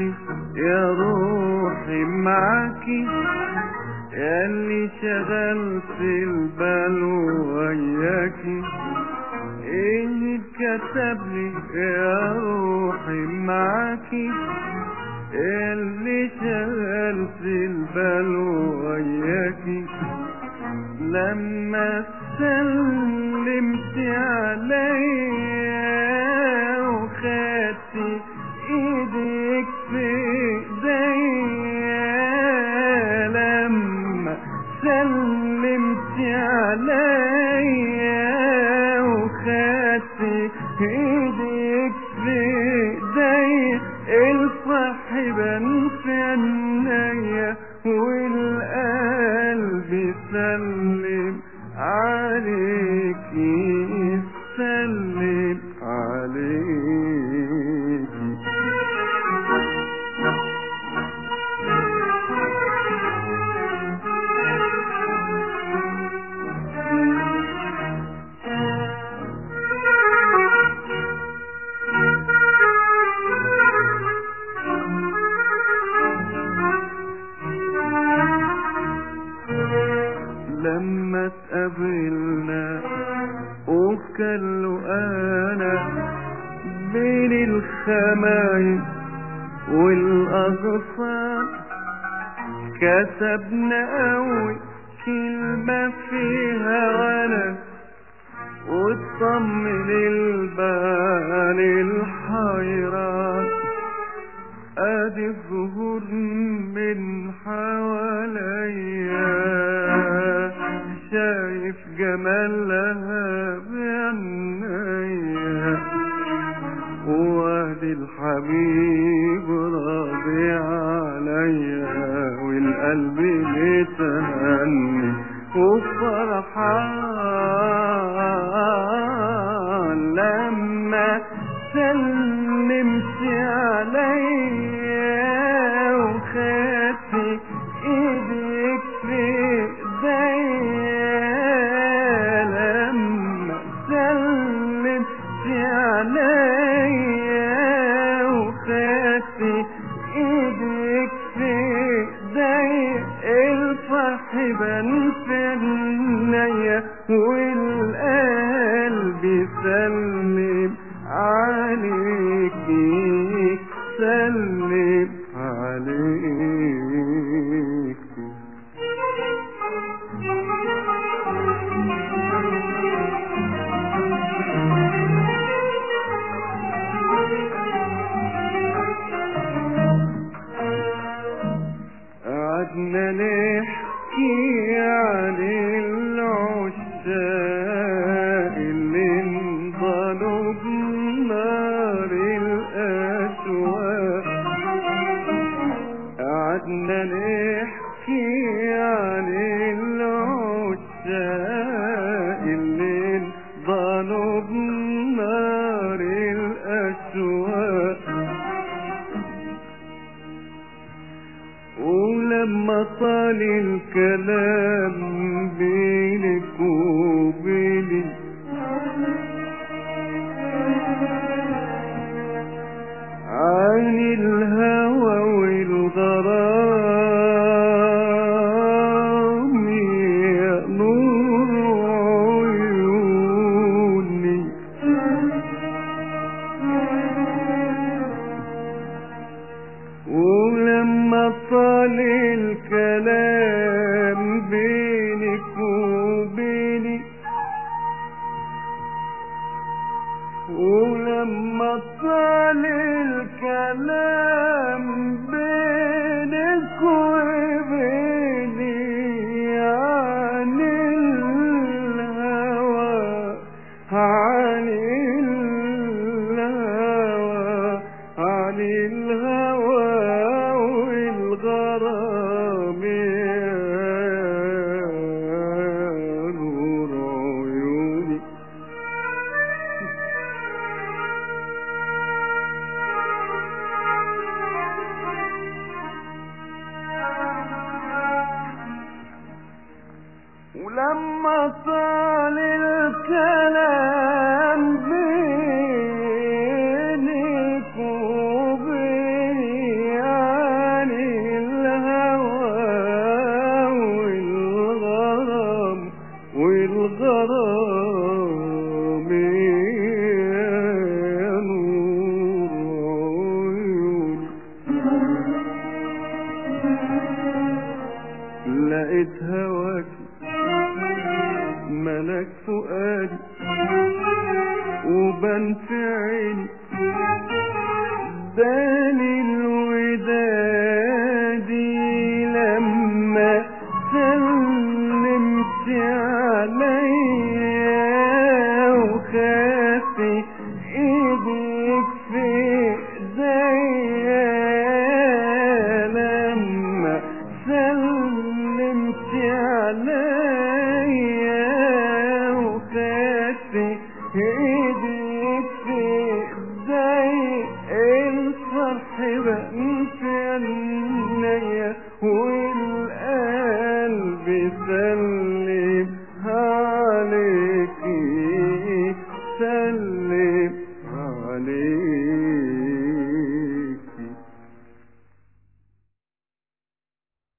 معاكي يا روحي معاكي يا اللي شغلت البال وياكي ايه كتب لي يا روحي معاكي اللي شغلت البال وياكي لما سلمت عليا وخدت ايدك في ايديا لما سلمت عليا وخدت ايدك في ايديا الصاحبا في عينيا والقلب سلم عليك سلم عليك لما اتقابلنا وكلوا انا بين الخمايل والاغصان كتبنا قوي كلمة فيها وانا وتطمن البال الحيران ادي الظهور من حواليا شايف جمالها بعينيا وادي الحبيب راضي عليا والقلب متهني وفرحان لما سلمت عليا وخدت ايدك في ايديا لما سلمت عليا وخدت ايدك في ايديا الصاحبا في عينيا والقلب سلم عليك سلم عليك قعدنا نحكي عن العشاق اللي انضلوا بنار الأشواق قعدنا نحكي عن العشاق اللي انضلوا بنار الأشواق ولما طال الكلام بينك وبيني عن الهوى والغرام يا نور عيوني ولما طال الكلام بينك وبيني ولما طال الكلام بينك وبيني عن الهوى عن الهوى عن الهوى والغرام يا نور عيوني ولما طال الكلام بينك وبيني ملك فؤادي وبان في عيني داني الودادي لما سلمت عليا وخافي ايدك في ايديا لما سلمت عليا وخافي ايدك في ايديا الفرح بان في عينيا والقلب سلم عليك